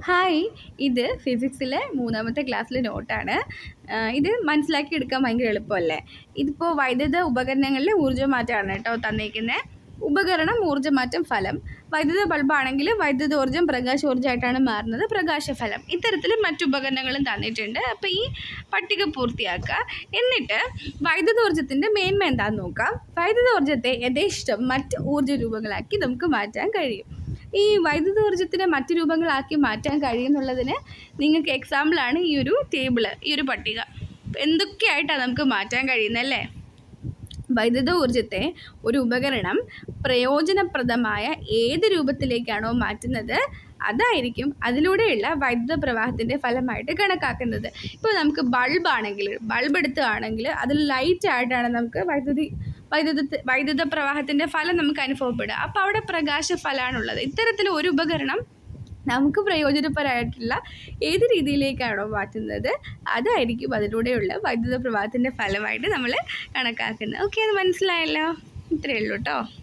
hi ഇത് ഫിസിക്സിലെ മൂന്നാമത്തെ ക്ലാസ്സിലെ നോട്ടാണ് ആ, ഇത് മനസ്സിലാക്കി എടുക്കാൻ ഭയങ്കര എളുപ്പമല്ലേ ഇതിപ്പോൾ വൈദ്യുത ഉപകരണങ്ങളിലെ ഊർജ്ജമാറ്റമാണ് കേട്ടോ തന്നേക്കുന്നത് ഉപകരണം ഊർജ്ജമാറ്റം ഫലം വൈദ്യുത ബൾബാണെങ്കിൽ വൈദ്യുതോർജ്ജം പ്രകാശോർജ്ജമായിട്ടാണ് മാറുന്നത് പ്രകാശഫലം ഇത്തരത്തിൽ മറ്റു ഉപകരണങ്ങളും തന്നിട്ടുണ്ട് അപ്പോൾ ഈ പട്ടിക പൂർത്തിയാക്കുക എന്നിട്ട് വൈദ്യുതോർജ്ജത്തിൻ്റെ മേന്മ എന്താണെന്ന് നോക്കാം വൈദ്യുതോർജ്ജത്തെ യഥേഷ്ടം മറ്റ് ഊർജ്ജ രൂപങ്ങളാക്കി നമുക്ക് മാറ്റാൻ കഴിയും ഈ വൈദ്യുതോർജ്ജത്തിനെ മറ്റു രൂപങ്ങളാക്കി മാറ്റാൻ കഴിയുന്നുള്ളതിന് നിങ്ങൾക്ക് എക്സാമ്പിളാണ് ഈ ഒരു ടേബിള് ഈ ഒരു പട്ടിക എന്തൊക്കെയായിട്ടാണ് നമുക്ക് മാറ്റാൻ കഴിയുന്നല്ലേ വൈദ്യുത ഊർജ്ജത്തെ ഒരു ഉപകരണം പ്രയോജനപ്രദമായ ഏത് രൂപത്തിലേക്കാണോ മാറ്റുന്നത് അതായിരിക്കും അതിലൂടെയുള്ള വൈദ്യുത പ്രവാഹത്തിൻ്റെ ഫലമായിട്ട് കണക്കാക്കുന്നത് ഇപ്പോൾ നമുക്ക് ബൾബാണെങ്കിൽ ബൾബ് എടുത്തുകയാണെങ്കിൽ അതിൽ ലൈറ്റ് ആയിട്ടാണ് നമുക്ക് വൈദ്യുതി വൈദ്യുത വൈദ്യുത പ്രവാഹത്തിൻ്റെ ഫലം നമുക്ക് അനുഭവപ്പെടുക അപ്പോൾ അവിടെ പ്രകാശ ഫലമാണുള്ളത് ഇത്തരത്തിൽ ഒരു ഉപകരണം നമുക്ക് പ്രയോജനപരമായിട്ടുള്ള ഏത് രീതിയിലേക്കാണോ മാറ്റുന്നത് അതായിരിക്കും അതിലൂടെയുള്ള വൈദ്യുത പ്രവാഹത്തിൻ്റെ ഫലമായിട്ട് നമ്മൾ കണക്കാക്കുന്നത് ഓക്കെ അത് മനസ്സിലായല്ലോ ഇത്രയേ ഉള്ളൂ കേട്ടോ